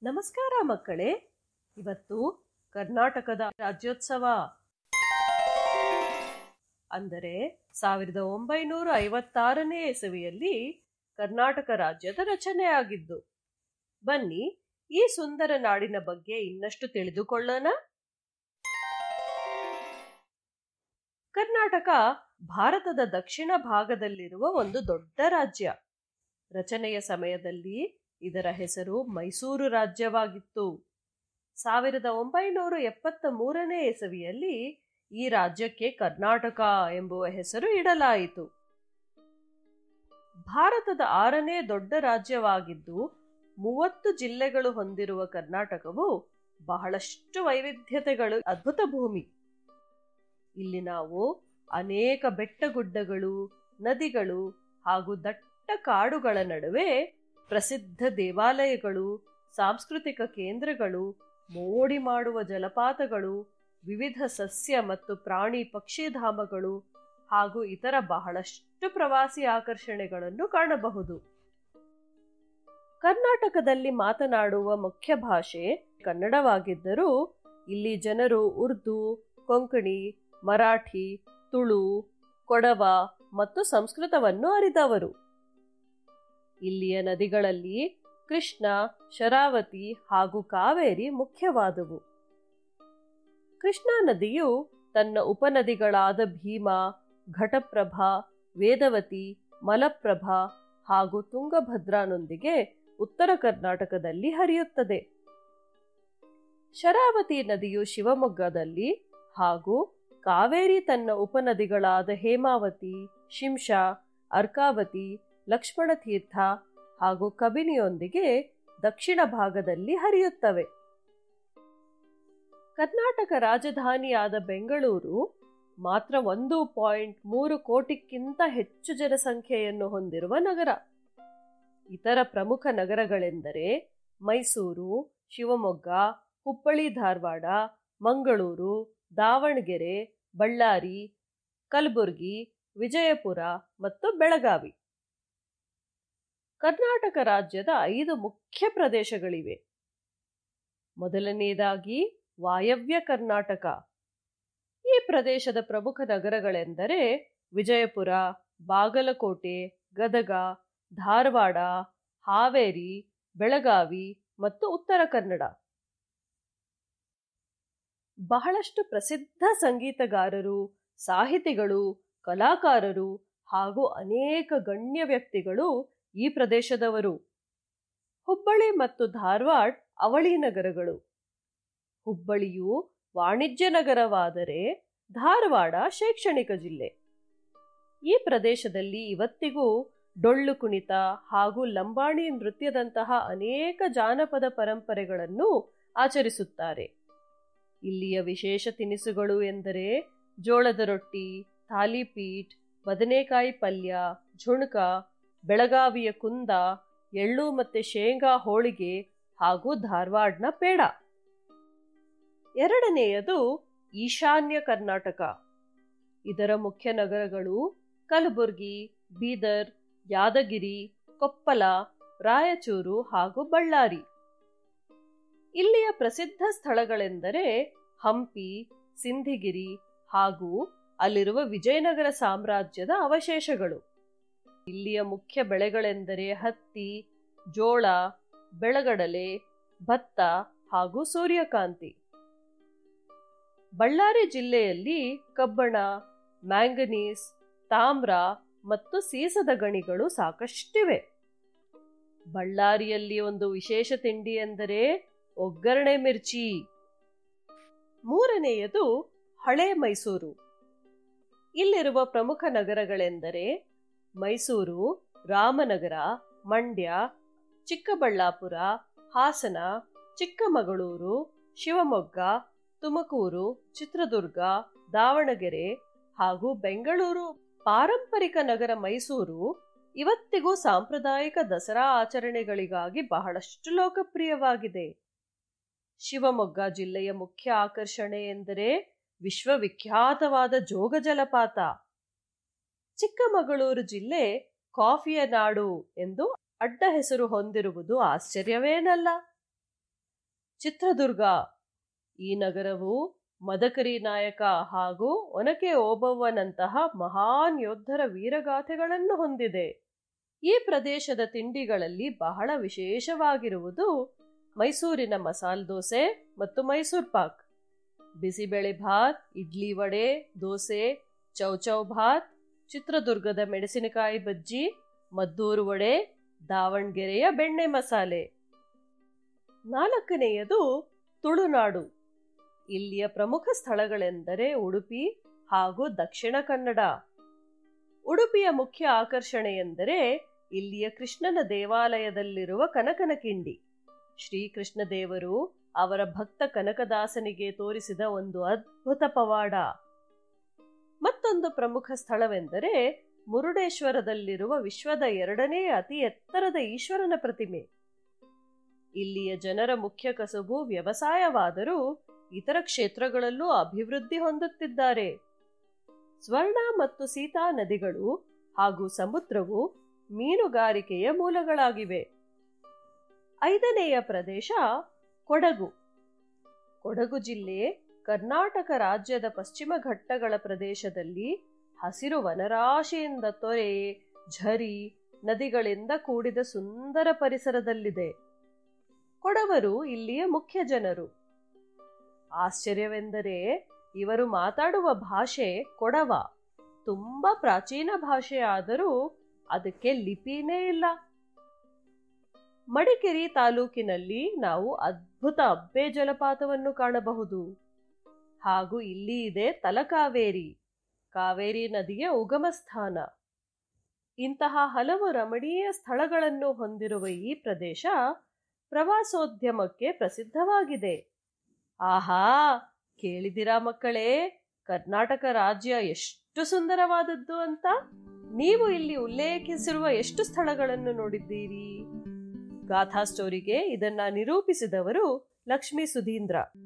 ನಮಸ್ಕಾರ ಮಕ್ಕಳೇ ಇವತ್ತು ಕರ್ನಾಟಕದ ರಾಜ್ಯೋತ್ಸವ ಅಂದರೆ ಸಾವಿರದ ಒಂಬೈನೂರ ಐವತ್ತಾರನೇ ಇಸವಿಯಲ್ಲಿ ಕರ್ನಾಟಕ ರಾಜ್ಯದ ರಚನೆಯಾಗಿದ್ದು ಬನ್ನಿ ಈ ಸುಂದರ ನಾಡಿನ ಬಗ್ಗೆ ಇನ್ನಷ್ಟು ತಿಳಿದುಕೊಳ್ಳೋಣ ಕರ್ನಾಟಕ ಭಾರತದ ದಕ್ಷಿಣ ಭಾಗದಲ್ಲಿರುವ ಒಂದು ದೊಡ್ಡ ರಾಜ್ಯ ರಚನೆಯ ಸಮಯದಲ್ಲಿ ಇದರ ಹೆಸರು ಮೈಸೂರು ರಾಜ್ಯವಾಗಿತ್ತು ಸಾವಿರದ ಒಂಬೈನೂರ ಎಪ್ಪತ್ತ ಮೂರನೇ ಇಸವಿಯಲ್ಲಿ ಈ ರಾಜ್ಯಕ್ಕೆ ಕರ್ನಾಟಕ ಎಂಬುವ ಹೆಸರು ಇಡಲಾಯಿತು ಭಾರತದ ಆರನೇ ದೊಡ್ಡ ರಾಜ್ಯವಾಗಿದ್ದು ಮೂವತ್ತು ಜಿಲ್ಲೆಗಳು ಹೊಂದಿರುವ ಕರ್ನಾಟಕವು ಬಹಳಷ್ಟು ವೈವಿಧ್ಯತೆಗಳು ಅದ್ಭುತ ಭೂಮಿ ಇಲ್ಲಿ ನಾವು ಅನೇಕ ಬೆಟ್ಟಗುಡ್ಡಗಳು ನದಿಗಳು ಹಾಗೂ ದಟ್ಟ ಕಾಡುಗಳ ನಡುವೆ ಪ್ರಸಿದ್ಧ ದೇವಾಲಯಗಳು ಸಾಂಸ್ಕೃತಿಕ ಕೇಂದ್ರಗಳು ಮೋಡಿ ಮಾಡುವ ಜಲಪಾತಗಳು ವಿವಿಧ ಸಸ್ಯ ಮತ್ತು ಪ್ರಾಣಿ ಪಕ್ಷಿಧಾಮಗಳು ಹಾಗೂ ಇತರ ಬಹಳಷ್ಟು ಪ್ರವಾಸಿ ಆಕರ್ಷಣೆಗಳನ್ನು ಕಾಣಬಹುದು ಕರ್ನಾಟಕದಲ್ಲಿ ಮಾತನಾಡುವ ಮುಖ್ಯ ಭಾಷೆ ಕನ್ನಡವಾಗಿದ್ದರೂ ಇಲ್ಲಿ ಜನರು ಉರ್ದು ಕೊಂಕಣಿ ಮರಾಠಿ ತುಳು ಕೊಡವ ಮತ್ತು ಸಂಸ್ಕೃತವನ್ನು ಅರಿದವರು ಇಲ್ಲಿಯ ನದಿಗಳಲ್ಲಿ ಕೃಷ್ಣ ಶರಾವತಿ ಹಾಗೂ ಕಾವೇರಿ ಮುಖ್ಯವಾದವು ಕೃಷ್ಣಾ ನದಿಯು ತನ್ನ ಉಪನದಿಗಳಾದ ಭೀಮಾ ಘಟಪ್ರಭಾ ವೇದವತಿ ಮಲಪ್ರಭಾ ಹಾಗೂ ತುಂಗಭದ್ರಾನೊಂದಿಗೆ ಉತ್ತರ ಕರ್ನಾಟಕದಲ್ಲಿ ಹರಿಯುತ್ತದೆ ಶರಾವತಿ ನದಿಯು ಶಿವಮೊಗ್ಗದಲ್ಲಿ ಹಾಗೂ ಕಾವೇರಿ ತನ್ನ ಉಪನದಿಗಳಾದ ಹೇಮಾವತಿ ಶಿಂಷಾ ಅರ್ಕಾವತಿ ಲಕ್ಷ್ಮಣತೀರ್ಥ ಹಾಗೂ ಕಬಿನಿಯೊಂದಿಗೆ ದಕ್ಷಿಣ ಭಾಗದಲ್ಲಿ ಹರಿಯುತ್ತವೆ ಕರ್ನಾಟಕ ರಾಜಧಾನಿಯಾದ ಬೆಂಗಳೂರು ಮಾತ್ರ ಒಂದು ಪಾಯಿಂಟ್ ಮೂರು ಕೋಟಿಕ್ಕಿಂತ ಹೆಚ್ಚು ಜನಸಂಖ್ಯೆಯನ್ನು ಹೊಂದಿರುವ ನಗರ ಇತರ ಪ್ರಮುಖ ನಗರಗಳೆಂದರೆ ಮೈಸೂರು ಶಿವಮೊಗ್ಗ ಹುಬ್ಬಳ್ಳಿ ಧಾರವಾಡ ಮಂಗಳೂರು ದಾವಣಗೆರೆ ಬಳ್ಳಾರಿ ಕಲಬುರಗಿ ವಿಜಯಪುರ ಮತ್ತು ಬೆಳಗಾವಿ ಕರ್ನಾಟಕ ರಾಜ್ಯದ ಐದು ಮುಖ್ಯ ಪ್ರದೇಶಗಳಿವೆ ಮೊದಲನೆಯದಾಗಿ ವಾಯವ್ಯ ಕರ್ನಾಟಕ ಈ ಪ್ರದೇಶದ ಪ್ರಮುಖ ನಗರಗಳೆಂದರೆ ವಿಜಯಪುರ ಬಾಗಲಕೋಟೆ ಗದಗ ಧಾರವಾಡ ಹಾವೇರಿ ಬೆಳಗಾವಿ ಮತ್ತು ಉತ್ತರ ಕನ್ನಡ ಬಹಳಷ್ಟು ಪ್ರಸಿದ್ಧ ಸಂಗೀತಗಾರರು ಸಾಹಿತಿಗಳು ಕಲಾಕಾರರು ಹಾಗೂ ಅನೇಕ ಗಣ್ಯ ವ್ಯಕ್ತಿಗಳು ಈ ಪ್ರದೇಶದವರು ಹುಬ್ಬಳ್ಳಿ ಮತ್ತು ಧಾರವಾಡ ಅವಳಿ ನಗರಗಳು ಹುಬ್ಬಳ್ಳಿಯು ವಾಣಿಜ್ಯ ನಗರವಾದರೆ ಧಾರವಾಡ ಶೈಕ್ಷಣಿಕ ಜಿಲ್ಲೆ ಈ ಪ್ರದೇಶದಲ್ಲಿ ಇವತ್ತಿಗೂ ಡೊಳ್ಳು ಕುಣಿತ ಹಾಗೂ ಲಂಬಾಣಿ ನೃತ್ಯದಂತಹ ಅನೇಕ ಜಾನಪದ ಪರಂಪರೆಗಳನ್ನು ಆಚರಿಸುತ್ತಾರೆ ಇಲ್ಲಿಯ ವಿಶೇಷ ತಿನಿಸುಗಳು ಎಂದರೆ ಜೋಳದ ರೊಟ್ಟಿ ಥಾಲಿಪೀಟ್ ಬದನೆಕಾಯಿ ಪಲ್ಯ ಝುಣ್ಕ ಬೆಳಗಾವಿಯ ಕುಂದ ಎಳ್ಳು ಮತ್ತೆ ಶೇಂಗಾ ಹೋಳಿಗೆ ಹಾಗೂ ಧಾರವಾಡ್ನ ಪೇಡ ಎರಡನೆಯದು ಈಶಾನ್ಯ ಕರ್ನಾಟಕ ಇದರ ಮುಖ್ಯ ನಗರಗಳು ಕಲಬುರ್ಗಿ ಬೀದರ್ ಯಾದಗಿರಿ ಕೊಪ್ಪಲ ರಾಯಚೂರು ಹಾಗೂ ಬಳ್ಳಾರಿ ಇಲ್ಲಿಯ ಪ್ರಸಿದ್ಧ ಸ್ಥಳಗಳೆಂದರೆ ಹಂಪಿ ಸಿಂಧಿಗಿರಿ ಹಾಗೂ ಅಲ್ಲಿರುವ ವಿಜಯನಗರ ಸಾಮ್ರಾಜ್ಯದ ಅವಶೇಷಗಳು ಇಲ್ಲಿಯ ಮುಖ್ಯ ಬೆಳೆಗಳೆಂದರೆ ಹತ್ತಿ ಜೋಳ ಬೆಳಗಡಲೆ ಭತ್ತ ಹಾಗೂ ಸೂರ್ಯಕಾಂತಿ ಬಳ್ಳಾರಿ ಜಿಲ್ಲೆಯಲ್ಲಿ ಕಬ್ಬಣ ಮ್ಯಾಂಗನೀಸ್ ತಾಮ್ರ ಮತ್ತು ಸೀಸದ ಗಣಿಗಳು ಸಾಕಷ್ಟಿವೆ ಬಳ್ಳಾರಿಯಲ್ಲಿ ಒಂದು ವಿಶೇಷ ತಿಂಡಿ ಎಂದರೆ ಒಗ್ಗರಣೆ ಮಿರ್ಚಿ ಮೂರನೆಯದು ಹಳೆ ಮೈಸೂರು ಇಲ್ಲಿರುವ ಪ್ರಮುಖ ನಗರಗಳೆಂದರೆ ಮೈಸೂರು ರಾಮನಗರ ಮಂಡ್ಯ ಚಿಕ್ಕಬಳ್ಳಾಪುರ ಹಾಸನ ಚಿಕ್ಕಮಗಳೂರು ಶಿವಮೊಗ್ಗ ತುಮಕೂರು ಚಿತ್ರದುರ್ಗ ದಾವಣಗೆರೆ ಹಾಗೂ ಬೆಂಗಳೂರು ಪಾರಂಪರಿಕ ನಗರ ಮೈಸೂರು ಇವತ್ತಿಗೂ ಸಾಂಪ್ರದಾಯಿಕ ದಸರಾ ಆಚರಣೆಗಳಿಗಾಗಿ ಬಹಳಷ್ಟು ಲೋಕಪ್ರಿಯವಾಗಿದೆ ಶಿವಮೊಗ್ಗ ಜಿಲ್ಲೆಯ ಮುಖ್ಯ ಆಕರ್ಷಣೆ ಎಂದರೆ ವಿಶ್ವವಿಖ್ಯಾತವಾದ ಜೋಗ ಜಲಪಾತ ಚಿಕ್ಕಮಗಳೂರು ಜಿಲ್ಲೆ ಕಾಫಿಯ ನಾಡು ಎಂದು ಅಡ್ಡ ಹೆಸರು ಹೊಂದಿರುವುದು ಆಶ್ಚರ್ಯವೇನಲ್ಲ ಚಿತ್ರದುರ್ಗ ಈ ನಗರವು ಮದಕರಿ ನಾಯಕ ಹಾಗೂ ಒನಕೆ ಓಬವ್ವನಂತಹ ಮಹಾನ್ ಯೋಧರ ವೀರಗಾಥೆಗಳನ್ನು ಹೊಂದಿದೆ ಈ ಪ್ರದೇಶದ ತಿಂಡಿಗಳಲ್ಲಿ ಬಹಳ ವಿಶೇಷವಾಗಿರುವುದು ಮೈಸೂರಿನ ಮಸಾಲ್ ದೋಸೆ ಮತ್ತು ಮೈಸೂರ್ ಪಾಕ್ ಬಿಸಿಬೇಳೆ ಭಾತ್ ಇಡ್ಲಿ ವಡೆ ದೋಸೆ ಚೌಚೌ ಭಾತ್ ಚಿತ್ರದುರ್ಗದ ಮೆಣಸಿನಕಾಯಿ ಬಜ್ಜಿ ಮದ್ದೂರು ವಡೆ ದಾವಣಗೆರೆಯ ಬೆಣ್ಣೆ ಮಸಾಲೆ ನಾಲ್ಕನೆಯದು ತುಳುನಾಡು ಇಲ್ಲಿಯ ಪ್ರಮುಖ ಸ್ಥಳಗಳೆಂದರೆ ಉಡುಪಿ ಹಾಗೂ ದಕ್ಷಿಣ ಕನ್ನಡ ಉಡುಪಿಯ ಮುಖ್ಯ ಆಕರ್ಷಣೆ ಎಂದರೆ ಇಲ್ಲಿಯ ಕೃಷ್ಣನ ದೇವಾಲಯದಲ್ಲಿರುವ ಕನಕನ ಕಿಂಡಿ ಶ್ರೀಕೃಷ್ಣ ದೇವರು ಅವರ ಭಕ್ತ ಕನಕದಾಸನಿಗೆ ತೋರಿಸಿದ ಒಂದು ಅದ್ಭುತ ಪವಾಡ ಮತ್ತೊಂದು ಪ್ರಮುಖ ಸ್ಥಳವೆಂದರೆ ಮುರುಡೇಶ್ವರದಲ್ಲಿರುವ ವಿಶ್ವದ ಎರಡನೇ ಅತಿ ಎತ್ತರದ ಈಶ್ವರನ ಪ್ರತಿಮೆ ಇಲ್ಲಿಯ ಜನರ ಮುಖ್ಯ ಕಸುಬು ವ್ಯವಸಾಯವಾದರೂ ಇತರ ಕ್ಷೇತ್ರಗಳಲ್ಲೂ ಅಭಿವೃದ್ಧಿ ಹೊಂದುತ್ತಿದ್ದಾರೆ ಸ್ವರ್ಣ ಮತ್ತು ಸೀತಾ ನದಿಗಳು ಹಾಗೂ ಸಮುದ್ರವು ಮೀನುಗಾರಿಕೆಯ ಮೂಲಗಳಾಗಿವೆ ಐದನೆಯ ಪ್ರದೇಶ ಕೊಡಗು ಕೊಡಗು ಜಿಲ್ಲೆ ಕರ್ನಾಟಕ ರಾಜ್ಯದ ಪಶ್ಚಿಮ ಘಟ್ಟಗಳ ಪ್ರದೇಶದಲ್ಲಿ ಹಸಿರು ವನರಾಶಿಯಿಂದ ತೊರೆ ಝರಿ ನದಿಗಳಿಂದ ಕೂಡಿದ ಸುಂದರ ಪರಿಸರದಲ್ಲಿದೆ ಕೊಡವರು ಇಲ್ಲಿಯ ಮುಖ್ಯ ಜನರು ಆಶ್ಚರ್ಯವೆಂದರೆ ಇವರು ಮಾತಾಡುವ ಭಾಷೆ ಕೊಡವ ತುಂಬಾ ಪ್ರಾಚೀನ ಭಾಷೆ ಆದರೂ ಅದಕ್ಕೆ ಲಿಪಿನೇ ಇಲ್ಲ ಮಡಿಕೇರಿ ತಾಲೂಕಿನಲ್ಲಿ ನಾವು ಅದ್ಭುತ ಅಬ್ಬೆ ಜಲಪಾತವನ್ನು ಕಾಣಬಹುದು ಹಾಗೂ ಇಲ್ಲಿ ಇದೆ ತಲಕಾವೇರಿ ಕಾವೇರಿ ನದಿಯ ಉಗಮ ಸ್ಥಾನ ಇಂತಹ ಹಲವು ರಮಣೀಯ ಸ್ಥಳಗಳನ್ನು ಹೊಂದಿರುವ ಈ ಪ್ರದೇಶ ಪ್ರವಾಸೋದ್ಯಮಕ್ಕೆ ಪ್ರಸಿದ್ಧವಾಗಿದೆ ಆಹಾ ಕೇಳಿದಿರಾ ಮಕ್ಕಳೇ ಕರ್ನಾಟಕ ರಾಜ್ಯ ಎಷ್ಟು ಸುಂದರವಾದದ್ದು ಅಂತ ನೀವು ಇಲ್ಲಿ ಉಲ್ಲೇಖಿಸಿರುವ ಎಷ್ಟು ಸ್ಥಳಗಳನ್ನು ನೋಡಿದ್ದೀರಿ ಗಾಥಾ ಸ್ಟೋರಿಗೆ ಇದನ್ನ ನಿರೂಪಿಸಿದವರು ಲಕ್ಷ್ಮೀ ಸುಧೀಂದ್ರ